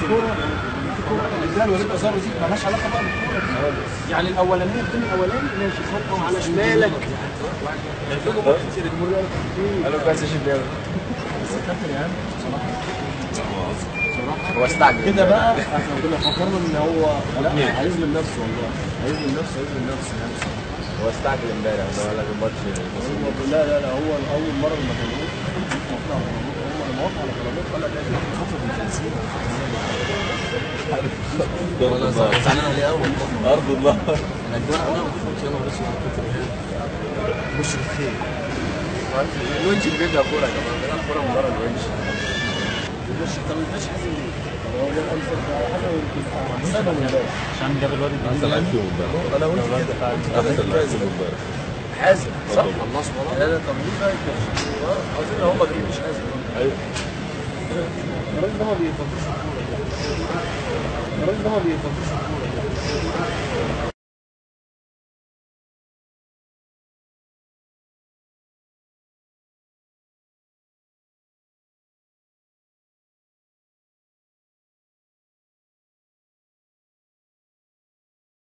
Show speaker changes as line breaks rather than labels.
كوره في كوره الرجال وليد ازار دي مالهاش علاقه بقى بالكوره دي. يعني الاولانيه التيم الاولاني ماشي خطه على شمالك
قالوا كويس يا شباب
بس كابتن يا عم بصراحه
هو استعجل
كده بقى احنا كنا فكرنا ان هو لا هيظلم نفسه والله هيظلم نفسه هيظلم نفسه يعني
هو استعجل امبارح ده قال لك الماتش
هو لا لا لا هو اول مره لما كلموه هو لما وقع على كلامات قال لك لازم خطوه من التنسيق
زعلان عليه قوي ارض الله
انا الجون انا ما كنتش انا بس انا كنت بص بالخير
الونش اللي بيبدا كوره يا جماعه بيلعب كوره من ورا الونش
بص انت ما انتش حاسس ليه؟ هو ده امسك على حاجه يمكن احسن من امبارح
عشان جاب الواد الجديد
احسن لعيب فيهم امبارح انا قلت كده احسن لعيب فيهم امبارح
حازم صح؟
خلص
لا لا طب ليه بقى يكتشف؟ عاوزين هم جايين مش حازم
ايوه
الراجل ده ما بيفكرش في الكوره الراجل ده ما بيفكرش في الكوره